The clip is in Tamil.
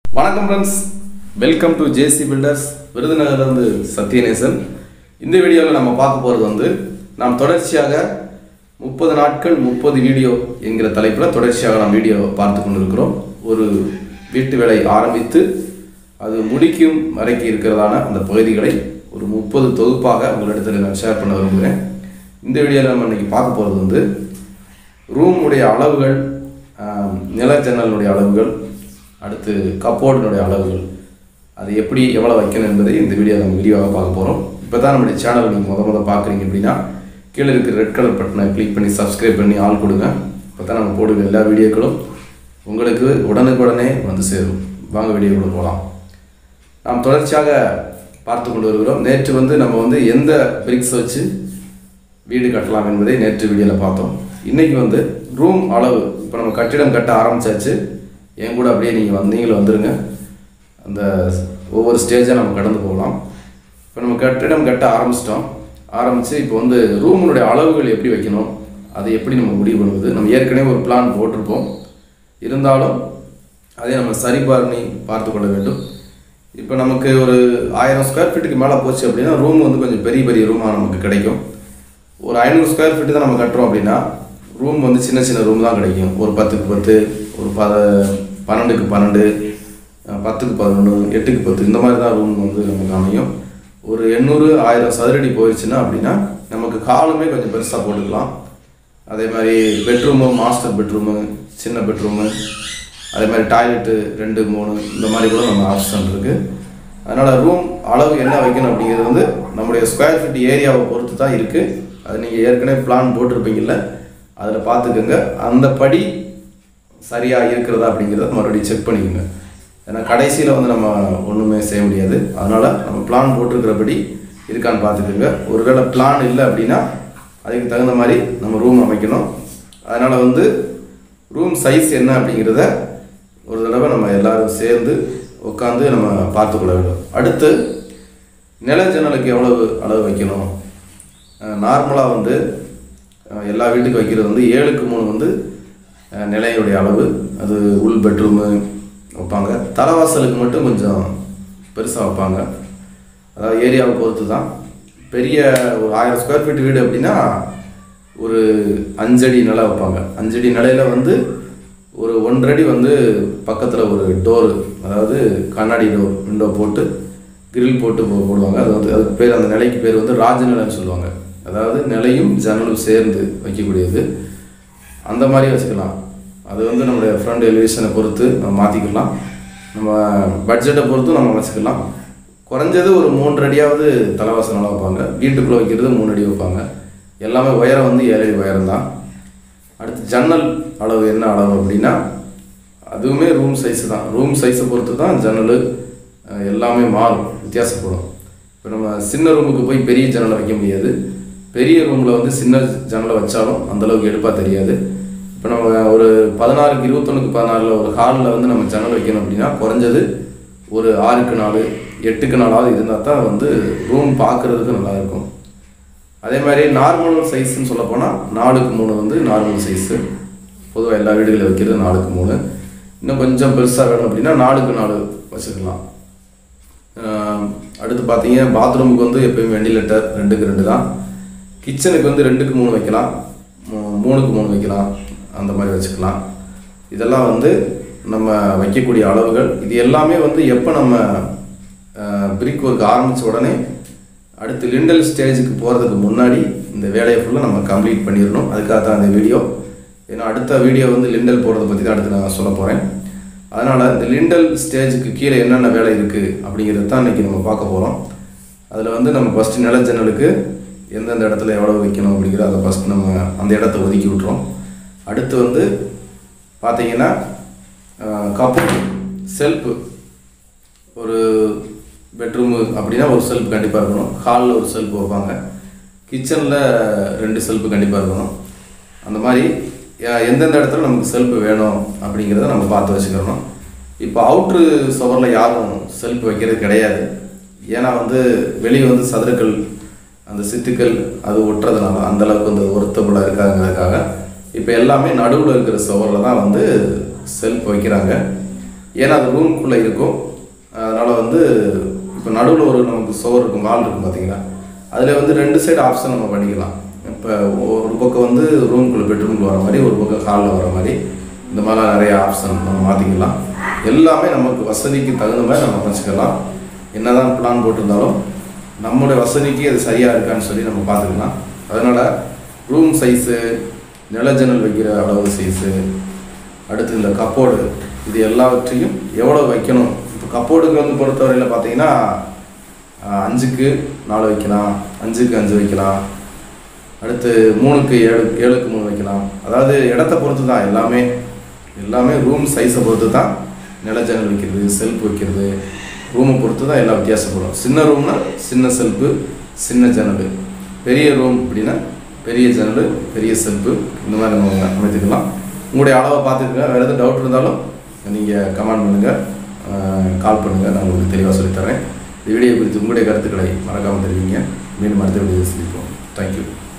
வணக்கம் friends welcome to JC builders விருதுநகர்லேருந்து சத்யநேசன் இந்த வீடியோவில் நம்ம பார்க்க போகிறது வந்து நாம் தொடர்ச்சியாக முப்பது நாட்கள் முப்பது வீடியோ என்கிற தலைப்பில் தொடர்ச்சியாக நாம் வீடியோ பார்த்து கொண்டிருக்கிறோம் ஒரு வீட்டு வேலை ஆரம்பித்து அது முடிக்கும் வரைக்கும் இருக்கிறதான அந்த பகுதிகளை ஒரு முப்பது தொகுப்பாக உங்களிடத்தில் நான் ஷேர் பண்ண விரும்புகிறேன் இந்த வீடியோவில் நம்ம இன்னைக்கு பார்க்க போகிறது வந்து ரூமுடைய அளவுகள் ஆம், நில ஜன்னலுடைய அளவுகள் அடுத்து கப்போர்டினுடைய அளவுகள் அது எப்படி எவ்வளோ வைக்கணும் என்பதை இந்த வீடியோ நம்ம வீடியோவாக பார்க்க போகிறோம் இப்போ தான் நம்முடைய சேனல் நீங்கள் முத முத பார்க்குறீங்க அப்படின்னா கீழே இருக்கிற ரெட் கலர் பட்டனை கிளிக் பண்ணி சப்ஸ்கிரைப் பண்ணி ஆள் கொடுங்க இப்போ தான் நம்ம போடுற எல்லா வீடியோக்களும் உங்களுக்கு உடனுக்குடனே வந்து சேரும் வாங்க வீடியோக்குள்ள போகலாம் நாம் தொடர்ச்சியாக பார்த்து கொண்டு வருகிறோம் நேற்று வந்து நம்ம வந்து எந்த பிரிக்ஸ் வச்சு வீடு கட்டலாம் என்பதை நேற்று வீடியோவில் பார்த்தோம் இன்னைக்கு வந்து ரூம் அளவு இப்போ நம்ம கட்டிடம் கட்ட ஆரம்பிச்சாச்சு என் கூட அப்படியே நீங்கள் வந்து நீங்களும் வந்துருங்க அந்த ஒவ்வொரு ஸ்டேஜாக நம்ம கடந்து போகலாம் இப்போ நம்ம கட்டிடம் கட்ட ஆரம்பிச்சிட்டோம் ஆரம்பித்து இப்போ வந்து ரூமினுடைய அளவுகள் எப்படி வைக்கணும் அதை எப்படி நம்ம முடிவு பண்ணுவது நம்ம ஏற்கனவே ஒரு பிளான் போட்டிருப்போம் இருந்தாலும் அதை நம்ம சரி பண்ணி பார்த்து கொள்ள வேண்டும் இப்போ நமக்கு ஒரு ஆயிரம் ஸ்கொயர் ஃபீட்டுக்கு மேலே போச்சு அப்படின்னா ரூம் வந்து கொஞ்சம் பெரிய பெரிய ரூமாக நமக்கு கிடைக்கும் ஒரு ஐநூறு ஸ்கொயர் ஃபீட்டு தான் நம்ம கட்டுறோம் அப்படின்னா ரூம் வந்து சின்ன சின்ன ரூம் தான் கிடைக்கும் ஒரு பத்துக்கு பத்து ஒரு பத பன்னெண்டுக்கு பன்னெண்டு அஹ் பத்துக்கு பதினொன்று எட்டுக்கு பத்து இந்த மாதிரி தான் ரூம் வந்து நமக்கு அமையும் ஒரு எண்ணூறு ஆயிரம் சதுரடி போயிடுச்சுன்னா அப்படின்னா நமக்கு காலுமே கொஞ்சம் பெருசாக போட்டுக்கலாம் அதே மாதிரி பெட்ரூமு மாஸ்டர் பெட்ரூமு சின்ன பெட்ரூமு அதே மாதிரி டாய்லெட்டு ரெண்டு மூணு இந்த மாதிரி கூட நம்ம ஆப்ஷன் இருக்குது அதனால் ரூம் அளவு என்ன வைக்கணும் அப்படிங்கிறது வந்து நம்முடைய ஸ்கொயர் ஃபீட் ஏரியாவை பொறுத்து தான் இருக்குது அது நீங்கள் ஏற்கனவே பிளான் போட்டிருப்பீங்கல்ல அதில் பார்த்துக்கோங்க அந்த படி சரியாக இருக்கிறதா அப்படிங்கிறத மறுபடியும் செக் பண்ணிக்கோங்க ஏன்னா கடைசியில் வந்து நம்ம ஒன்றுமே செய்ய முடியாது அதனால் நம்ம பிளான் போட்டிருக்கிறபடி இருக்கான்னு பார்த்துக்கோங்க ஒருவேளை பிளான் இல்லை அப்படின்னா அதுக்கு தகுந்த மாதிரி நம்ம ரூம் அமைக்கணும் அதனால் வந்து ரூம் சைஸ் என்ன அப்படிங்கிறத ஒரு தடவை நம்ம எல்லாரும் சேர்ந்து உட்காந்து நம்ம பார்த்துக்கொள்ள வேண்டும் அடுத்து நில ஜன்னலுக்கு எவ்வளவு அளவு வைக்கணும் நார்மலாக வந்து அஹ், எல்லா வீட்டுக்கு வைக்கிறது வந்து ஏழுக்கு மூணு வந்து அஹ், நிலையுடைய அளவு அது உள் பெட்ரூமு வைப்பாங்க தலைவாசலுக்கு மட்டும் கொஞ்சம் பெருசாக வைப்பாங்க அதாவது ஏரியாவை பொறுத்து தான் பெரிய ஒரு ஆயிரம் ஸ்கொயர் ஃபீட் வீடு அப்படின்னா ஒரு அஞ்சடி நிலை வைப்பாங்க அஞ்சடி நிலையில வந்து ஒரு ஒன்றடி வந்து பக்கத்தில் ஒரு டோரு அதாவது கண்ணாடி டோர் விண்டோ போட்டு கிரில் போட்டு போ- போடுவாங்க அது வந்து அதுக்கு பேர் அந்த நிலைக்கு பேர் வந்து ராஜநிலைன்னு சொல்லுவாங்க அதாவது நிலையும் ஜன்னலும் சேர்ந்து வைக்கக்கூடியது அந்த மாதிரி வச்சுக்கலாம் அது வந்து நம்மளுடைய ஃப்ரண்ட் எலிவேஷனை பொறுத்து நம்ம மாற்றிக்கலாம் நம்ம பட்ஜெட்டை பொறுத்தும் நம்ம வச்சுக்கலாம் குறைஞ்சது ஒரு மூன்று அடியாவது தலைவாசல் நல்லா வைப்பாங்க வீட்டுக்குள்ளே வைக்கிறது மூணு அடி வைப்பாங்க எல்லாமே உயரம் வந்து ஏழு அடி உயரம் தான் அடுத்து ஜன்னல் அளவு என்ன அளவு அப்படின்னா அதுவுமே ரூம் சைஸ் தான் ரூம் சைஸை பொறுத்து தான் ஜன்னல் அஹ், எல்லாமே மாறும் வித்தியாசப்படும் இப்போ நம்ம சின்ன ரூமுக்கு போய் பெரிய ஜன்னலை வைக்க முடியாது பெரிய ரூமில் வந்து சின்ன ஜன்னலை வச்சாலும் அந்த அளவுக்கு எடுப்பாக தெரியாது இப்போ நம்ம ஒரு பதினாறுக்கு இருபத்தொன்னுக்கு பதினாறில் ஒரு ஹாலில் வந்து நம்ம ஜன்னல் வைக்கணும் அப்படின்னா குறைஞ்சது ஒரு ஆறுக்கு நாலு எட்டுக்கு நாலாவது இருந்தால் தான் வந்து ரூம் பார்க்குறதுக்கு நல்லா இருக்கும் அதே மாதிரி நார்மல் சைஸ்ன்னு சொல்ல போனால் நாலுக்கு மூணு வந்து நார்மல் சைஸு பொதுவாக எல்லா வீடுகளில் வைக்கிறது நாலுக்கு மூணு இன்னும் கொஞ்சம் பெருசாக வேணும் அப்படின்னா நாலுக்கு நாலு வச்சுக்கலாம் ஆஹ் அடுத்து பார்த்தீங்க பாத்ரூமுக்கு வந்து எப்பயுமே வெண்டிலேட்டர் ரெண்டுக்கு ரெண்டு தான் கிச்சனுக்கு வந்து ரெண்டுக்கு மூணு வைக்கலாம் மூ- மூணுக்கு மூணு வைக்கலாம் அந்த மாதிரி வச்சுக்கலாம் இதெல்லாம் வந்து நம்ம வைக்கக்கூடிய அளவுகள் இது எல்லாமே வந்து எப்போ நம்ம பிரிக் ஒர்க் ஆரம்பித்த உடனே அடுத்து லிண்டல் ஸ்டேஜுக்கு போகிறதுக்கு முன்னாடி இந்த வேலையை ஃபுல்லாக நம்ம கம்ப்ளீட் பண்ணிடணும் அதுக்காக தான் இந்த வீடியோ ஏன்னா அடுத்த வீடியோ வந்து லிண்டல் போடுறத பற்றி தான் அடுத்து நான் சொல்ல போகிறேன் அதனால் இந்த லிண்டல் ஸ்டேஜுக்கு கீழே என்னென்ன வேலை இருக்குது அப்படிங்கிறது தான் இன்றைக்கி நம்ம பார்க்க போகிறோம் அதில் வந்து நம்ம ஃபஸ்ட்டு நில ஜன்னலுக்கு எந்தெந்த இடத்துல எவ்வளோ வைக்கணும் அப்படிங்கிற அதை ஃபஸ்ட் நம்ம அந்த இடத்த ஒதுக்கி விட்றோம் அடுத்து வந்து பார்த்தீங்கன்னா கப்பு செல்ஃபு ஒரு பெட்ரூமு அப்படின்னா ஒரு செல்ஃப் கண்டிப்பாக இருக்கணும் ஹாலில் ஒரு செல்ஃப் வைப்பாங்க கிச்சனில் ரெண்டு செல்ஃபு கண்டிப்பாக இருக்கணும் அந்த மாதிரி யா- எந்தெந்த இடத்துல நமக்கு செல்ஃப் வேணும் அப்படிங்கிறத நம்ம பார்த்து வச்சுக்கிறணும் இப்போ அவுட்ரு சுவரில் யாரும் செல்ஃப் வைக்கிறது கிடையாது ஏன்னா வந்து வெளியே வந்து சதுரக்கல் அந்த சித்துக்கள் அது ஒட்டுறதுனால அந்த அளவுக்கு வந்து ஒருத்தபுளாக இருக்காங்கிறதுக்காக இப்போ எல்லாமே நடுவில் இருக்கிற சுவரில் தான் வந்து செல்ஃப் வைக்கிறாங்க ஏன்னா அது ரூம்குள்ளே இருக்கும் அதனால் வந்து இப்போ நடுவில் ஒரு நமக்கு சோர் இருக்கும் வால் இருக்கும் பார்த்தீங்களா அதில் வந்து ரெண்டு சைடு ஆப்ஷன் நம்ம பண்ணிக்கலாம் இப்போ ஒரு பக்கம் வந்து ரூம்குள்ளே பெட்ரூம்குள்ள வர மாதிரி ஒரு பக்கம் ஹாலில் வர மாதிரி இந்த மாதிரிலாம் நிறைய ஆப்ஷன் நம்ம மாற்றிக்கலாம் எல்லாமே நமக்கு வசதிக்கு தகுந்த மாதிரி நம்ம அமைச்சுக்கலாம் என்னதான் பிளான் போட்டிருந்தாலும் நம்மளுடைய வசதிக்கு அது சரியாக இருக்கான்னு சொல்லி நம்ம பார்த்துக்கலாம் அதனால் ரூம் சைஸு நில ஜன்னல் வைக்கிற அளவு சைஸு அடுத்து இந்த கப்போர்டு இது எல்லாவற்றையும் எவ்வளோ வைக்கணும் இப்போ கப்போர்டுக்கு வந்து பொறுத்தவரையில் பார்த்தீங்கன்னா ஆஹ், அஞ்சுக்கு நாலு வைக்கலாம் அஞ்சுக்கு அஞ்சு வைக்கலாம் அடுத்து மூணுக்கு ஏழு ஏழுக்கு மூணு வைக்கலாம் அதாவது இடத்த பொறுத்து தான் எல்லாமே எல்லாமே ரூம் சைஸை பொறுத்து தான் நில ஜன்னல் வைக்கிறது செல்ஃப் வைக்கிறது ரூமை பொறுத்து தான் எல்லாம் வித்தியாசப்படும் சின்ன ரூம்னா சின்ன செல்ஃபு சின்ன ஜன்னல் பெரிய ரூம் அப்படின்னா பெரிய ஜன்னல் பெரிய செல்ஃபு இந்த மாதிரி நம்ம அமைத்துக்கலாம் உங்களுடைய அளவை பார்த்துக்கங்க வேறு எதுவும் டவுட் இருந்தாலும் நீங்கள் கமெண்ட் பண்ணுங்கள் கால் பண்ணுங்கள் நான் உங்களுக்கு தெளிவாக சொல்லித்தரேன் இந்த வீடியோ குறித்து உங்களுடைய கருத்துக்களை மறக்காமல் தெரிவிங்க மீண்டும் அடுத்த வீடியோ சந்திப்போம் தேங்க்யூ